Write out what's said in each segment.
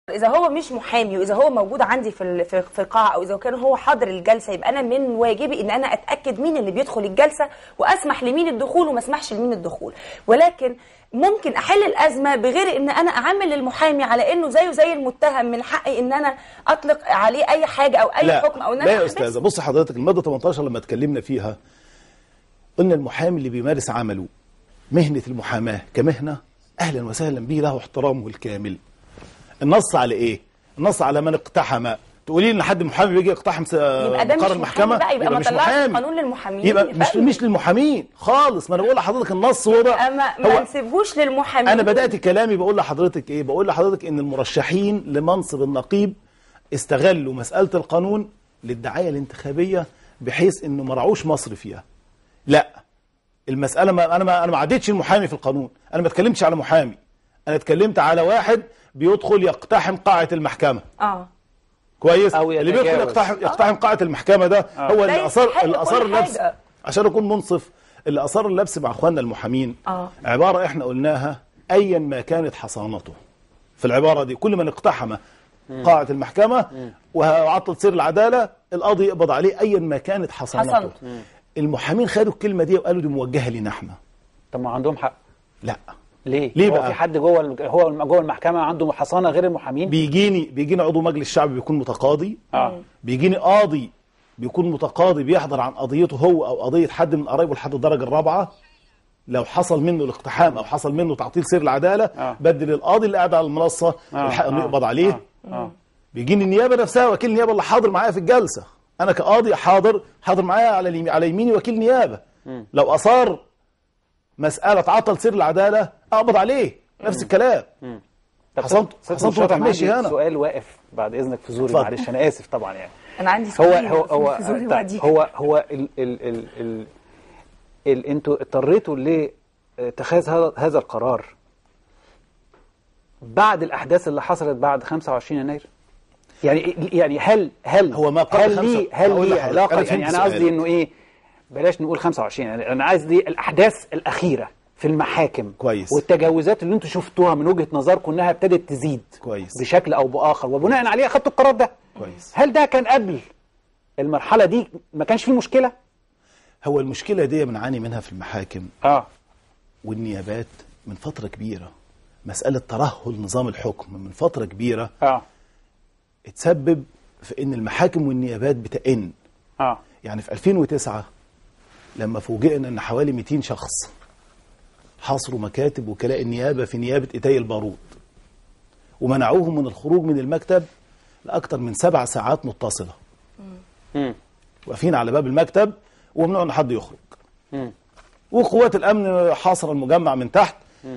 اذا هو مش محامي واذا هو موجود عندي في ال- في في القاعه او اذا كان هو حاضر الجلسه يبقى انا من واجبي ان انا اتاكد مين اللي بيدخل الجلسه واسمح لمين الدخول وما اسمحش لمين الدخول ولكن ممكن احل الازمه بغير ان انا اعامل المحامي على انه زيه زي المتهم من حقي ان انا اطلق عليه اي حاجه او اي لا حكم او ان لا انا يا أحبسه. استاذه بص حضرتك الماده 18 لما اتكلمنا فيها قلنا المحامي اللي بيمارس عمله مهنه المحاماه كمهنه اهلا وسهلا به له احترامه الكامل النص على ايه النص على من اقتحم تقولي لي ان حد محامي بيجي يقتحم س- يبقى ده مقر مش محامي بقى يبقى ما مش طلعش محامي قانون للمحامين يبقى مش يبقى مش للمحامين خالص ما انا بقول لحضرتك النص هو ده يبقى ما, ما هو نسيبهوش للمحامين انا بدات كلامي بقول لحضرتك ايه بقول لحضرتك ان المرشحين لمنصب النقيب استغلوا مساله القانون للدعايه الانتخابيه بحيث انه ما رعوش مصر فيها لا المساله ما انا ما انا ما عديتش المحامي في القانون انا ما اتكلمتش على محامي انا اتكلمت على واحد بيدخل يقتحم قاعه المحكمه اه كويس أو اللي بيدخل يتجاوز. يقتحم يقتحم قاعه المحكمه ده هو ده اللي اصر يستحق اللي كل اصر اللبس حاجة. عشان اكون منصف اللي اصر اللبس مع اخواننا المحامين آه. عباره احنا قلناها ايا ما كانت حصانته في العباره دي كل من اقتحم قاعه المحكمه وعطل سير العداله القاضي يقبض عليه ايا ما كانت حصانته حصنته. المحامين خدوا الكلمه دي وقالوا دي موجهه لنا احنا طب ما عندهم حق لا ليه؟ ليه هو بقى؟ في حد جوه ال- هو جوه المحكمه عنده حصانه غير المحامين؟ بيجيني بيجيني عضو مجلس شعب بيكون متقاضي اه بيجيني قاضي بيكون متقاضي بيحضر عن قضيته هو او قضيه حد من قرايبه لحد الدرجه الرابعه لو حصل منه الاقتحام او حصل منه تعطيل سير العداله آه. بدل القاضي اللي قاعد على المنصه آه، الحق انه آه، يقبض عليه آه، آه. بيجيني النيابه نفسها وكيل النيابه اللي حاضر معايا في الجلسه انا كقاضي حاضر حاضر معايا على اليمين على يميني وكيل نيابه لو اثار مساله عطل سير العداله اقبض عليه نفس الكلام طب حصنت- ست حصنت مشرف، أنا ماشي عندي هنا. سؤال واقف بعد اذنك في زوري اتفضل. معلش انا اسف طبعا يعني انا عندي هو سؤال هو هو في زوري طيب، بعديها. هو هو ال ال ال ال ال انتوا اضطريتوا لاتخاذ هذا هذا القرار بعد الاحداث اللي حصلت بعد 25 يناير يعني يعني هل هل هو ما قبل هل خمسة- ليه هل هقول ليه لحضرتك، علاقه أنا يعني فهمت انا قصدي سؤالك. انه ايه بلاش نقول 25 يعني انا عايز دي الاحداث الاخيره في المحاكم كويس. والتجاوزات اللي انتوا شفتوها من وجهه نظركم انها ابتدت تزيد كويس. بشكل او باخر وبناء عليه اخدتوا القرار ده كويس. هل ده كان قبل المرحله دي ما كانش فيه مشكله هو المشكله دي بنعاني منها في المحاكم اه والنيابات من فترة كبيرة مسألة ترهل نظام الحكم من فترة كبيرة اه اتسبب في ان المحاكم والنيابات بتئن اه يعني في 2009 لما فوجئنا ان حوالي 200 شخص حاصروا مكاتب وكلاء النيابة في نيابة إتاي البارود ومنعوهم من الخروج من المكتب لأكثر من سبع ساعات متصلة مم. واقفين على باب المكتب وممنوع ان حد يخرج مم. وقوات الامن حاصره المجمع من تحت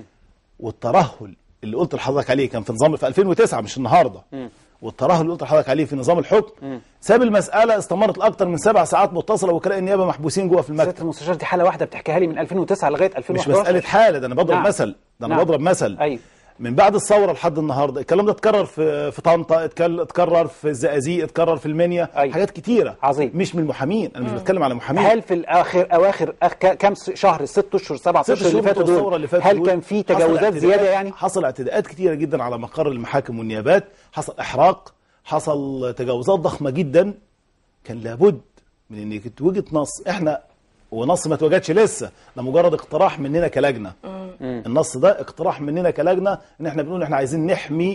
والترهل اللي قلت لحضرتك عليه كان في نظام في 2009 مش النهارده والترهل اللي قلت لحضرتك عليه في نظام الحكم ساب المساله استمرت لاكثر من سبع ساعات متصله وكلاء النيابه محبوسين جوه في المكتب سياده المستشار دي حاله واحده بتحكيها لي من 2009 لغايه مش 2011 مساله حاله ده انا بضرب نعم. مثل ده انا نعم. بضرب مثل ايوه من بعد الثوره لحد النهارده الكلام ده اتكرر في في طنطا اتكل- اتكرر في الزقازيق اتكرر في المنيا أيوة. حاجات كتيره عظيم. مش من المحامين انا مش بتكلم على محامين هل في الاخر اواخر أخ... ك- كام س- شهر ست اشهر سبع ست اشهر اللي شهور فاتوا بتوع الثورة دول اللي فاتوا هل دول كان في حصل تجاوزات اعتداءات- زياده يعني حصل اعتداءات كتيره جدا على مقر المحاكم والنيابات حصل احراق حصل تجاوزات ضخمه جدا كان لابد من ان يتوجد نص احنا ونص ما اتوجدش لسه ده مجرد اقتراح مننا كلجنه النص ده اقتراح مننا كلجنه ان احنا بنقول احنا عايزين نحمي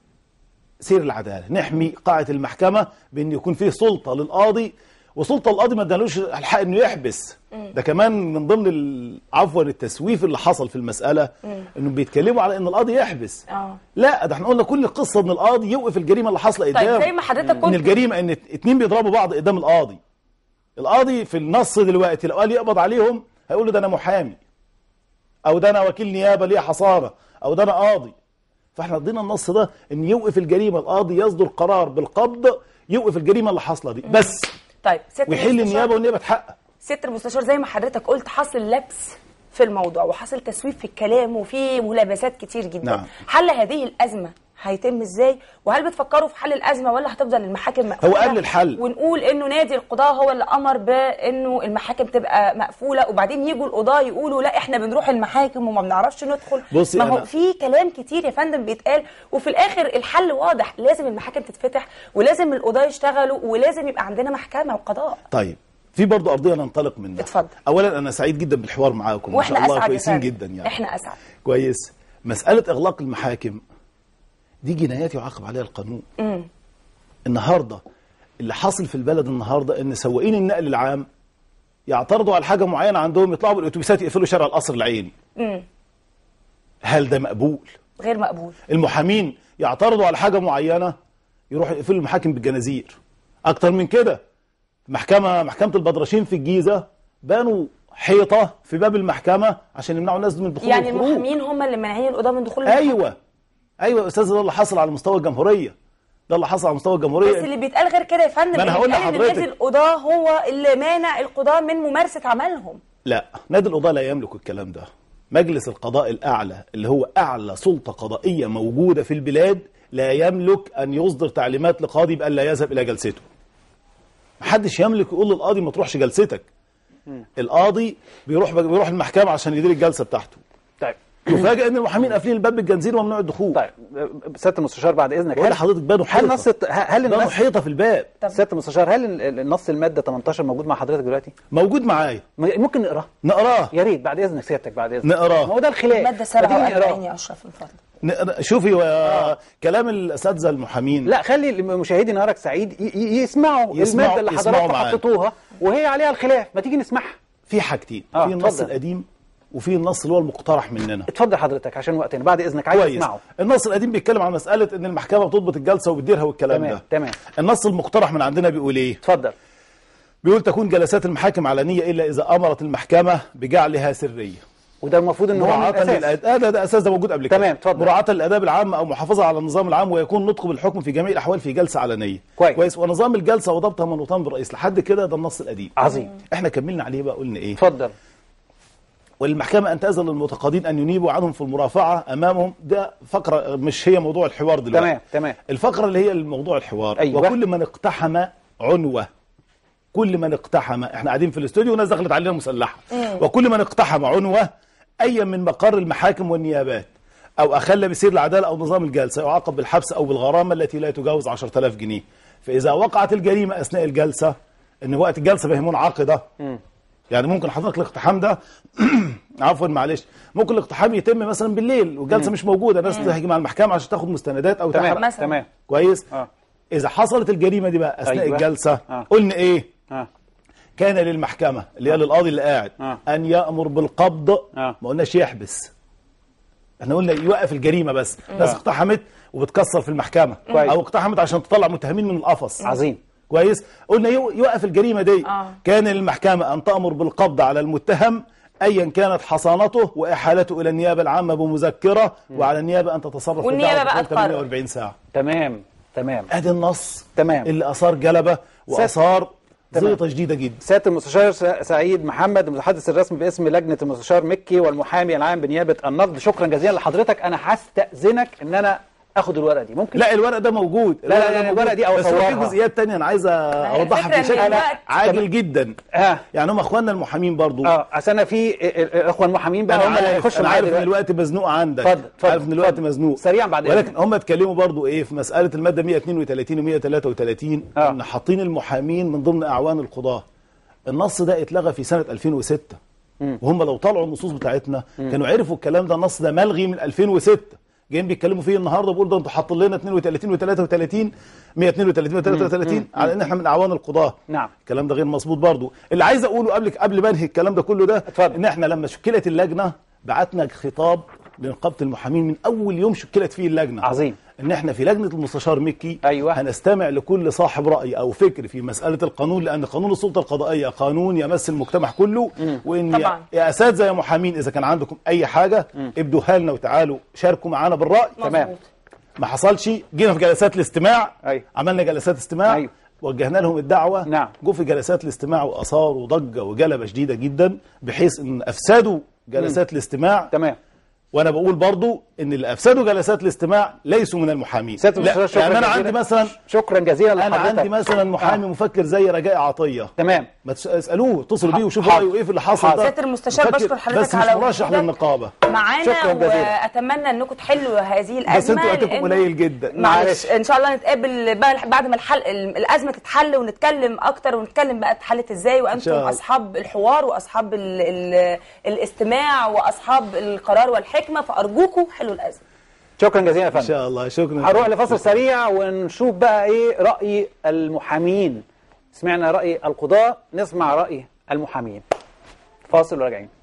سير العداله نحمي قاعه المحكمه بان يكون فيه سلطه للقاضي وسلطه القاضي ما ادالوش الحق انه يحبس ده كمان من ضمن ال- عفوا التسويف اللي حصل في المساله انهم بيتكلموا على ان القاضي يحبس اه لا ده احنا قلنا كل القصه ان القاضي يوقف الجريمه اللي حاصله قدامه طيب زي ما حضرتك ان قلت الجريمه ان اتنين بيضربوا بعض قدام القاضي القاضي في النص دلوقتي لو قال يقبض عليهم هيقول له ده انا محامي او ده انا وكيل نيابه ليه حصانه او ده انا قاضي فاحنا ادينا النص ده ان يوقف الجريمه القاضي يصدر قرار بالقبض يوقف الجريمه اللي حاصله دي بس طيب ست ويحل المستشار- النيابه والنيابه تحقق ست المستشار زي ما حضرتك قلت حصل لبس في الموضوع وحصل تسويف في الكلام وفي ملابسات كتير جدا نعم. حل هذه الازمه هيتم ازاي وهل بتفكروا في حل الازمه ولا هتفضل المحاكم مقفوله قال الحل. ونقول انه نادي القضاه هو اللي امر بانه المحاكم تبقى مقفوله وبعدين يجوا القضاه يقولوا لا احنا بنروح المحاكم وما بنعرفش ندخل بصي ما هو أنا- في كلام كتير يا فندم بيتقال وفي الاخر الحل واضح لازم المحاكم تتفتح ولازم القضاه يشتغلوا ولازم يبقى عندنا محكمه وقضاء طيب في برضه ارضيه ننطلق منها اتفضل. اولا انا سعيد جدا بالحوار معاكم ما شاء واحنا الله اسعد يا كويسين فندم. جدا يعني احنا اسعد كويس مساله اغلاق المحاكم دي جنايات يعاقب عليها القانون النهارده اللي حاصل في البلد النهارده ان سواقين النقل العام يعترضوا على حاجه معينه عندهم يطلعوا بالاتوبيسات يقفلوا شارع القصر العيني هل ده مقبول غير مقبول المحامين يعترضوا على حاجه معينه يروحوا يقفلوا المحاكم بالجنازير اكتر من كده محكمه محكمه البدرشين في الجيزه بانوا حيطه في باب المحكمه عشان يمنعوا الناس من الدخول يعني والخروج. المحامين هم اللي مانعين القضاه من دخول المحاكم. ايوه ايوه يا استاذ ده اللي حصل على مستوى الجمهوريه ده اللي حصل على مستوى بس الجمهوريه اللي بيتقال غير كده يا فندم ما أنا اللي هقول بيتقال ان لحضرتك. نادي القضاه هو اللي مانع القضاه من ممارسه عملهم لا نادي القضاء لا يملك الكلام ده مجلس القضاء الأعلى اللي هو أعلى سلطة قضائية موجودة في البلاد لا يملك أن يصدر تعليمات لقاضي بأن لا يذهب إلى جلسته محدش يملك يقول للقاضي ما تروحش جلستك القاضي بيروح بيروح المحكمة عشان يدير الجلسة بتاعته طيب يفاجئ ان المحامين قافلين الباب بالجنزير وممنوع الدخول طيب سياده المستشار بعد اذنك بقول لحضرتك بانوا هل حيطة نص الت- هل بانوا النص حيطة في الباب سياده المستشار هل ال- ال- النص الماده 18 موجود مع حضرتك دلوقتي؟ موجود معايا م- ممكن نقراه نقراه يا ريت بعد اذنك سيادتك بعد اذنك نقراه. ما هو ده الخلاف الماده ما تيجي 47 نقراه. يا اشرف من فضلك نقرا- شوفي و- كلام الاساتذه المحامين لا خلي المشاهدي نهارك سعيد ي- ي- يسمعوا يسمعوا- الماده اللي يسمعوا حضراتكم معانا. حطيتوها وهي عليها الخلاف ما تيجي نسمعها في حاجتين آه، في النص اتفضل. القديم وفي النص اللي هو المقترح مننا اتفضل حضرتك عشان وقتنا بعد اذنك عايز كويس اسمعه النص القديم بيتكلم عن مساله ان المحكمه بتضبط الجلسه وبتديرها والكلام تمام، ده تمام. النص المقترح من عندنا بيقول ايه اتفضل بيقول تكون جلسات المحاكم علنيه الا اذا امرت المحكمه بجعلها سريه وده المفروض ان هو من مراعاة الاساس للأد... آه ده, ده اساس ده موجود قبل كده تمام، اتفضل. مراعاة للاداب العامه او محافظه على النظام العام ويكون نطق بالحكم في جميع الاحوال في جلسه علنيه كويس. كويس ونظام الجلسه وضبطها منوطان بالرئيس لحد كده ده النص القديم عظيم احنا كملنا عليه بقى قلنا ايه اتفضل وللمحكمة أن تأذن للمتقاضين أن ينيبوا عنهم في المرافعة أمامهم ده فقرة مش هي موضوع الحوار دلوقتي تمام، تمام. الفقرة اللي هي الموضوع الحوار أيوة. وكل من اقتحم عنوة كل من اقتحم احنا قاعدين في الاستوديو وناس دخلت علينا مسلحة وكل من اقتحم عنوة أي من مقر المحاكم والنيابات أو أخل بسير العدالة أو نظام الجلسة يعاقب بالحبس أو بالغرامة التي لا تجاوز 10000 جنيه فإذا وقعت الجريمة أثناء الجلسة إن وقت الجلسة فهي منعقدة يعني ممكن حضرتك الاقتحام ده عفوا معلش ممكن الاقتحام يتم مثلا بالليل والجلسه مش موجوده ناس تهجم على المحكمه عشان تاخد مستندات او تمام تحرق مثلا. تمام كويس اه اذا حصلت الجريمه دي بقى اثناء أيوة. الجلسه آه. قلنا ايه اه كان للمحكمه اللي هي للقاضي اللي قاعد آه. ان يامر بالقبض آه. ما قلناش يحبس احنا قلنا يوقف الجريمه بس ناس آه. اقتحمت وبتكسر في المحكمه كويس. او اقتحمت عشان تطلع متهمين من القفص عظيم كويس قلنا يو- يوقف الجريمه دي آه. كان للمحكمه ان تامر بالقبض على المتهم ايا كانت حصانته واحالته الى النيابه العامه بمذكره وعلى النيابه ان تتصرف في والنيابة الدعوة بقى خلال تقرر. 48 ساعه تمام تمام ادي النص تمام. اللي اثار جلبه واثار تمام. زيطه شديده جدا سياده المستشار س- سعيد محمد المتحدث الرسمي باسم لجنه المستشار مكي والمحامي العام بنيابه النقد شكرا جزيلا لحضرتك انا هستاذنك ان انا اخد الورقه دي ممكن لا الورق ده موجود لا، الورق لا، ده الورق موجود. دي بس هو في أصورها. جزئيات تانية انا عايز هي اوضحها الفكرة في إن شكل الوقت- عاجل جدا اه يعني هم اخواننا المحامين برضو اه عشان انا في ال- ال- الاخوه المحامين بقى انا هم اللي عارف هيخشوا انا معايا عارف ان دلوقتي. الوقت مزنوق عندك اتفضل، اتفضل، عارف ان الوقت اتفضل. مزنوق سريعا بعد ولكن إذنك. هم اتكلموا برضو ايه في مساله الماده 132 و 133 آه. ان حاطين المحامين من ضمن اعوان القضاه النص ده اتلغى في سنه 2006 وهم لو طلعوا النصوص بتاعتنا كانوا عرفوا الكلام ده النص ده ملغي من 2006 جايين بيتكلموا فيه النهارده بيقول ده انتوا حاطين لنا 32 و 33 132 و 33 على ان احنا من اعوان القضاه نعم. الكلام ده غير مظبوط برضو اللي عايز اقوله قبل قبل ما انهي الكلام ده كله ده اتفضل. ان احنا لما شكلت اللجنه بعتنا خطاب لنقابه المحامين من اول يوم شكلت فيه اللجنه عظيم. ان احنا في لجنه المستشار مكي أيوة. هنستمع لكل صاحب راي او فكر في مساله القانون لان قانون السلطه القضائيه قانون يمس المجتمع كله وان طبعاً. يا- يا اساتذه يا محامين اذا كان عندكم اي حاجه ابدوها لنا وتعالوا شاركوا معانا بالراي تمام. مظبوط. ما حصلش جينا في جلسات الاستماع أيوة. عملنا جلسات استماع أيوة. وجهنا لهم الدعوه نعم. جو في جلسات الاستماع واثاروا ضجه وجلبه شديده جدا بحيث ان افسدوا جلسات الاستماع تمام وانا بقول برضو ان اللي افسدوا جلسات الاستماع ليسوا من المحامين سياده لا المستشار يعني شكرا انا جزيلا. عندي مثلا شكرا جزيلا انا لحضرتك عندي مثلا محامي مفكر زي رجاء عطيه تمام ما تسالوه اتصلوا بيه وشوفوا حاضر. رايه ايه في اللي حصل حاضر. ده سيادة المستشار مفكر- بشكر حضرتك بس مش على مرشح وجودك. للنقابه معانا شكراً جزيلا. واتمنى انكم تحلوا هذه الازمه انتوا وقتكم لأنه- قليل جدا. معلش معلش. ان شاء الله نتقابل بقى بعد ما الحل الازمه تتحل ونتكلم اكتر ونتكلم بقى اتحلت ازاي وانتم شاء الله. اصحاب الحوار واصحاب ال ال الاستماع واصحاب القرار والحكمه فارجوكم حلوا الازمه شكرا جزيلا يا ان فندم شاء الله شكرا هنروح لفاصل سريع ونشوف بقى ايه رأي المحامين سمعنا رأي القضاة نسمع رأي المحامين فاصل وراجعين